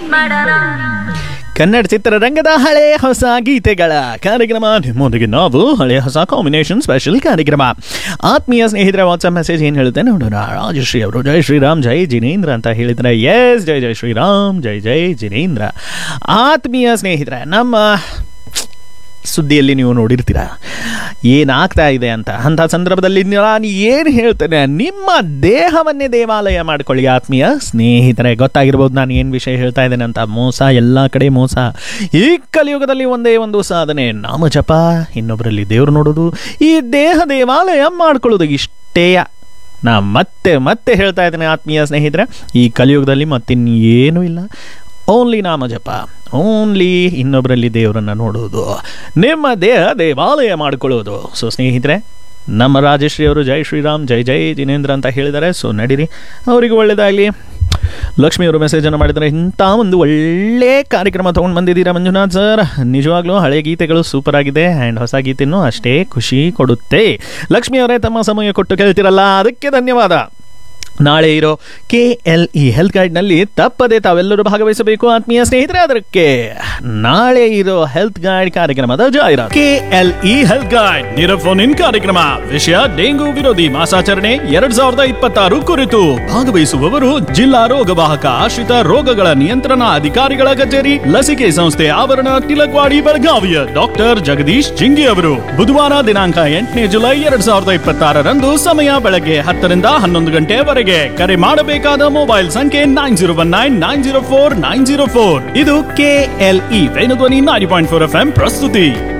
ಕನ್ನಡ ಚಿತ್ರರಂಗದ ಹಳೆ ಹೊಸ ಗೀತೆಗಳ ಕಾರ್ಯಕ್ರಮ ನಿಮ್ಮೊಂದಿಗೆ ನಾವು ಹಳೆ ಹೊಸ ಕಾಂಬಿನೇಷನ್ ಸ್ಪೆಷಲ್ ಕಾರ್ಯಕ್ರಮ ಆತ್ಮೀಯ ಸ್ನೇಹಿತರ ವಾಟ್ಸಪ್ ಮೆಸೇಜ್ ಏನು ಹೇಳುತ್ತೆ ನೋಡೋಣ ರಾಜಶ್ರೀ ಅವರು ಜೈ ಶ್ರೀರಾಮ್ ಜೈ ಜಿನೇಂದ್ರ ಅಂತ ಹೇಳಿದ್ರೆ ಎಸ್ ಜೈ ಜೈ ಶ್ರೀರಾಮ್ ಜೈ ಜೈ ಜಿನೇಂದ್ರ ಆತ್ಮೀಯ ಸ್ನೇಹಿತರೆ ನಮ್ಮ ಸುದ್ದಿಯಲ್ಲಿ ನೀವು ನೋಡಿರ್ತೀರ ಏನಾಗ್ತಾ ಇದೆ ಅಂತ ಅಂಥ ಸಂದರ್ಭದಲ್ಲಿ ನಾನು ಏನು ಹೇಳ್ತೇನೆ ನಿಮ್ಮ ದೇಹವನ್ನೇ ದೇವಾಲಯ ಮಾಡ್ಕೊಳ್ಳಿ ಆತ್ಮೀಯ ಸ್ನೇಹಿತರೆ ಗೊತ್ತಾಗಿರ್ಬೋದು ನಾನು ಏನು ವಿಷಯ ಹೇಳ್ತಾ ಇದ್ದೇನೆ ಅಂತ ಮೋಸ ಎಲ್ಲ ಕಡೆ ಮೋಸ ಈ ಕಲಿಯುಗದಲ್ಲಿ ಒಂದೇ ಒಂದು ಸಾಧನೆ ನಾಮ ಜಪ ಇನ್ನೊಬ್ಬರಲ್ಲಿ ದೇವರು ನೋಡೋದು ಈ ದೇಹ ದೇವಾಲಯ ಮಾಡ್ಕೊಳ್ಳೋದು ಇಷ್ಟೇಯ ನಾ ಮತ್ತೆ ಮತ್ತೆ ಹೇಳ್ತಾ ಇದ್ದೇನೆ ಆತ್ಮೀಯ ಸ್ನೇಹಿತರೆ ಈ ಕಲಿಯುಗದಲ್ಲಿ ಮತ್ತಿನ್ನೇನೂ ಇಲ್ಲ ಓನ್ಲಿ ನಾಮ ಜಪ ಓನ್ಲಿ ಇನ್ನೊಬ್ಬರಲ್ಲಿ ದೇವರನ್ನು ನೋಡೋದು ನಿಮ್ಮ ದೇಹ ದೇವಾಲಯ ಮಾಡಿಕೊಳ್ಳೋದು ಸೊ ಸ್ನೇಹಿತರೆ ನಮ್ಮ ರಾಜಶ್ರೀ ಅವರು ಜೈ ಶ್ರೀರಾಮ್ ಜೈ ಜೈ ಜಿನೇಂದ್ರ ಅಂತ ಹೇಳಿದ್ದಾರೆ ಸೊ ನಡೀರಿ ಅವರಿಗೆ ಒಳ್ಳೆಯದಾಗಲಿ ಲಕ್ಷ್ಮಿ ಅವರು ಮೆಸೇಜನ್ನು ಮಾಡಿದ್ದಾರೆ ಇಂಥ ಒಂದು ಒಳ್ಳೆ ಕಾರ್ಯಕ್ರಮ ತೊಗೊಂಡು ಬಂದಿದ್ದೀರಾ ಮಂಜುನಾಥ್ ಸರ್ ನಿಜವಾಗ್ಲೂ ಹಳೆ ಗೀತೆಗಳು ಸೂಪರ್ ಆಗಿದೆ ಆ್ಯಂಡ್ ಹೊಸ ಗೀತೆನೂ ಅಷ್ಟೇ ಖುಷಿ ಕೊಡುತ್ತೆ ಲಕ್ಷ್ಮಿ ಅವರೇ ತಮ್ಮ ಸಮಯ ಕೊಟ್ಟು ಕೇಳ್ತಿರಲ್ಲ ಅದಕ್ಕೆ ಧನ್ಯವಾದ ನಾಳೆ ಇರೋ ಕೆ ಎಲ್ ಇ ಹೆಲ್ತ್ ಗೈಡ್ನಲ್ಲಿ ತಪ್ಪದೆ ತಾವೆಲ್ಲರೂ ಭಾಗವಹಿಸಬೇಕು ಆತ್ಮೀಯ ಸ್ನೇಹಿತರೆ ಅದಕ್ಕೆ ನಾಳೆ ಇರೋ ಹೆಲ್ತ್ ಗೈಡ್ ಕಾರ್ಯಕ್ರಮದ ಜಾಹೀರಾತು K L E health guide ನಿರಫೋನ್ ಇನ್ ಕಾರ್ಯಕ್ರಮ ವಿಷಯ ಡೆಂಗು ವಿರೋಧಿ ಮಾಸಾಚರಣೆ ಎರಡ್ ಸಾವಿರದ ಇಪ್ಪತ್ತಾರು ಕುರಿತು ಭಾಗವಹಿಸುವವರು ಜಿಲ್ಲಾ ರೋಗವಾಹಕ ಆಶ್ರಿತ ರೋಗಗಳ ನಿಯಂತ್ರಣ ಅಧಿಕಾರಿಗಳ ಕಚೇರಿ ಲಸಿಕೆ ಸಂಸ್ಥೆ ಆವರಣ ತಿಲಕ್ವಾಡಿ ಬೆಳಗಾವಿಯ ಡಾಕ್ಟರ್ ಜಗದೀಶ್ ಜಿಂಗಿ ಅವರು ಬುಧವಾರ ದಿನಾಂಕ ಎಂಟನೇ ಜುಲೈ ಎರಡ್ ಸಾವಿರದ ಇಪ್ಪತ್ತಾರರಂದು ಸಮಯ ಬೆಳಗ್ಗೆ ಹತ್ತರಿಂದ ಹನ್ನೊಂದು ಗಂಟೆವರೆಗೆ ಕರೆ ಮಾಡಬೇಕಾದ ಮೊಬೈಲ್ ಸಂಖ್ಯೆ nine zero one nine nine zero four nine zero four ಇದು K L E Venudhwani nine point four F M ಪ್ರಸ್ತುತಿ